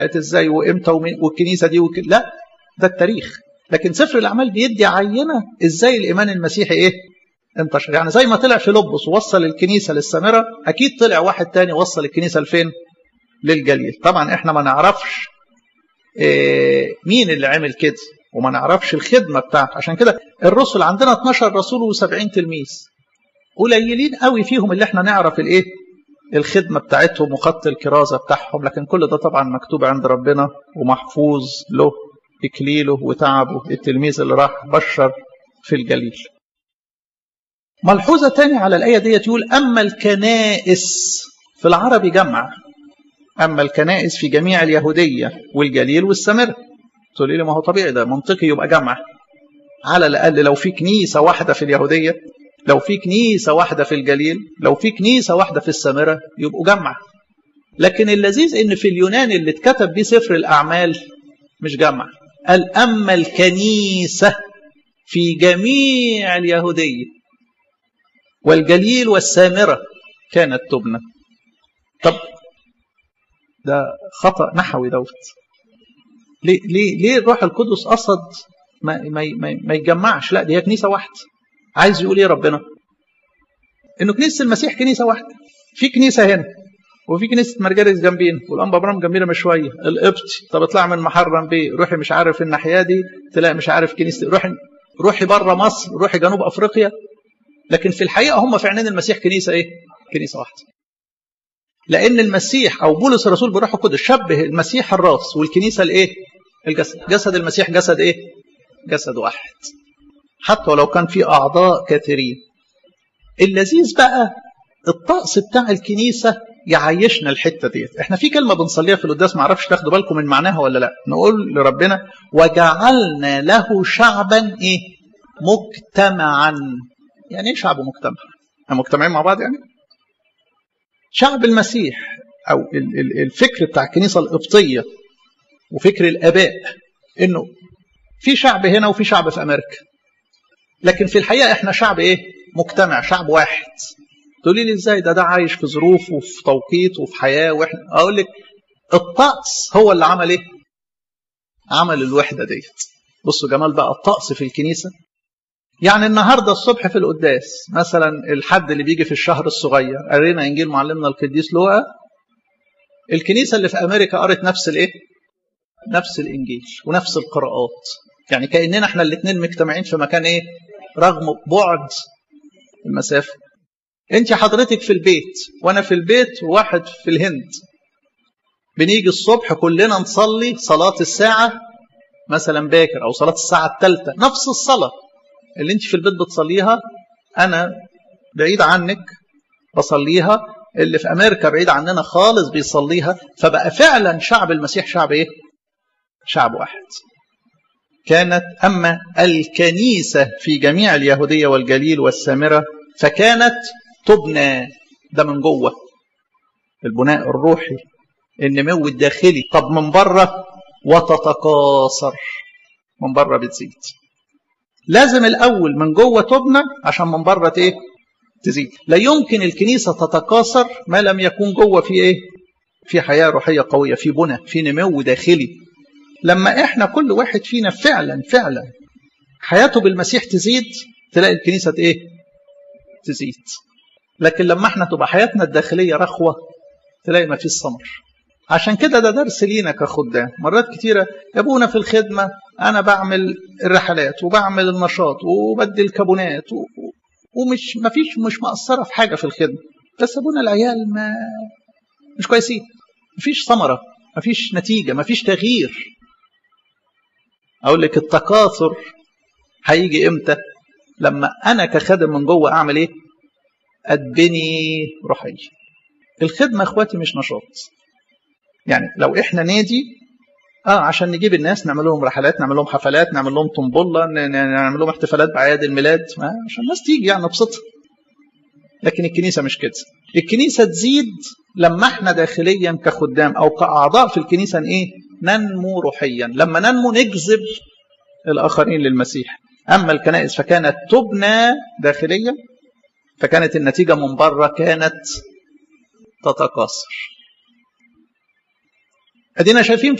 ازاي وامتى والكنيسه دي وك... لا ده التاريخ لكن سفر الاعمال بيدي عينه ازاي الايمان المسيحي ايه انتشر يعني زي ما طلع فيلبس ووصل الكنيسه للسامره اكيد طلع واحد تاني وصل الكنيسه لفين للجليل طبعا احنا ما نعرفش إيه مين اللي عمل كده وما نعرفش الخدمه بتاعته عشان كده الرسل عندنا 12 رسول و70 تلميذ قليلين قوي فيهم اللي احنا نعرف الايه الخدمه بتاعتهم وخط الكرازه بتاعهم لكن كل ده طبعا مكتوب عند ربنا ومحفوظ له اكليله وتعبه التلميذ اللي راح بشر في الجليل ملحوظه تاني على الايه دي يقول اما الكنائس في العربي جمع اما الكنائس في جميع اليهوديه والجليل والسامره تقول لي ما هو طبيعي ده منطقي يبقى جمع على الاقل لو في كنيسه واحده في اليهوديه لو في كنيسه واحده في الجليل لو في كنيسه واحده في السامره يبقوا جمع لكن اللذيذ ان في اليونان اللي اتكتب بيه سفر الاعمال مش جمع قال اما الكنيسه في جميع اليهوديه والجليل والسامره كانت تبنى طب ده خطا نحوي دوت ليه ليه ليه الروح القدس قصد ما ما ما, ما يتجمعش لا دي هي كنيسه واحده عايز يقول ايه ربنا انه كنيسه المسيح كنيسه واحده في كنيسه هنا وفي كنيسه مرجرس جنبين والانبا ابرام جنبينا بشويه القبطي طب اطلع من محرم بيه روحي مش عارف الناحيه دي تلاقي مش عارف كنيسه روحي روحي بره مصر روحي جنوب افريقيا لكن في الحقيقه هم في عينين المسيح كنيسه ايه؟ كنيسه واحده. لان المسيح او بولس الرسول بروح القدس شبه المسيح الراس والكنيسه الايه؟ الجسد، جسد المسيح جسد ايه؟ جسد واحد. حتى ولو كان في اعضاء كثيرين. اللذيذ بقى الطقس بتاع الكنيسه يعيشنا الحته ديت احنا في كلمه بنصليها في القداس ما اعرفش تاخدوا بالكم من معناها ولا لا نقول لربنا وجعلنا له شعبا ايه مجتمعا يعني ايه شعب مجتمع احنا مجتمعين مع بعض يعني شعب المسيح او الفكر بتاع الكنيسه القبطيه وفكر الاباء انه في شعب هنا وفي شعب في امريكا لكن في الحقيقه احنا شعب ايه مجتمع شعب واحد تقولي لي ازاي ده ده عايش في ظروف وفي توقيت وفي حياه واحنا اقول لك الطقس هو اللي عمل ايه عمل الوحده ديت بصوا جمال بقى الطقس في الكنيسه يعني النهارده الصبح في القداس مثلا الحد اللي بيجي في الشهر الصغير قرينا انجيل معلمنا القديس لوقا الكنيسه اللي في امريكا قرت نفس الايه نفس الانجيل ونفس القراءات يعني كاننا احنا الاثنين مجتمعين في مكان ايه رغم بعد المسافه انت حضرتك في البيت وانا في البيت وواحد في الهند بنيجي الصبح كلنا نصلي صلاة الساعة مثلا باكر أو صلاة الساعة الثالثة نفس الصلاة اللي انت في البيت بتصليها أنا بعيد عنك بصليها اللي في أمريكا بعيد عننا خالص بيصليها فبقى فعلا شعب المسيح شعب إيه؟ شعب واحد كانت أما الكنيسة في جميع اليهودية والجليل والسامرة فكانت تبنى ده من جوه البناء الروحي النمو الداخلي طب من بره وتتكاثر من بره بتزيد لازم الاول من جوه تبنى عشان من بره ايه تزيد لا يمكن الكنيسه تتكاثر ما لم يكون جوه في ايه في حياه روحيه قويه في بنى في نمو داخلي لما احنا كل واحد فينا فعلا فعلا حياته بالمسيح تزيد تلاقي الكنيسه ايه تزيد لكن لما احنا تبقى حياتنا الداخليه رخوه تلاقي ما فيش ثمر عشان كده ده درس لينا كخدام مرات كتيرة يابونا في الخدمة أنا بعمل الرحلات وبعمل النشاط وبدي الكابونات و... ومش ما فيش مش مقصرة في حاجة في الخدمة بس أبونا العيال ما مش كويسين ما فيش ثمرة ما فيش نتيجة ما فيش تغيير أقول لك التكاثر هيجي إمتى لما أنا كخادم من جوه أعمل إيه أتبني روحيا الخدمة اخواتي مش نشاط يعني لو احنا نادي اه عشان نجيب الناس نعمل لهم رحلات نعمل لهم حفلات نعمل لهم طنبله نعمل لهم احتفالات باعياد الميلاد عشان الناس تيجي يعني نبسطها لكن الكنيسه مش كده الكنيسه تزيد لما احنا داخليا كخدام او كاعضاء في الكنيسه ايه ننمو روحيا لما ننمو نجذب الاخرين للمسيح اما الكنائس فكانت تبنى داخليا فكانت النتيجه من بره كانت تتكاثر ادينا شايفين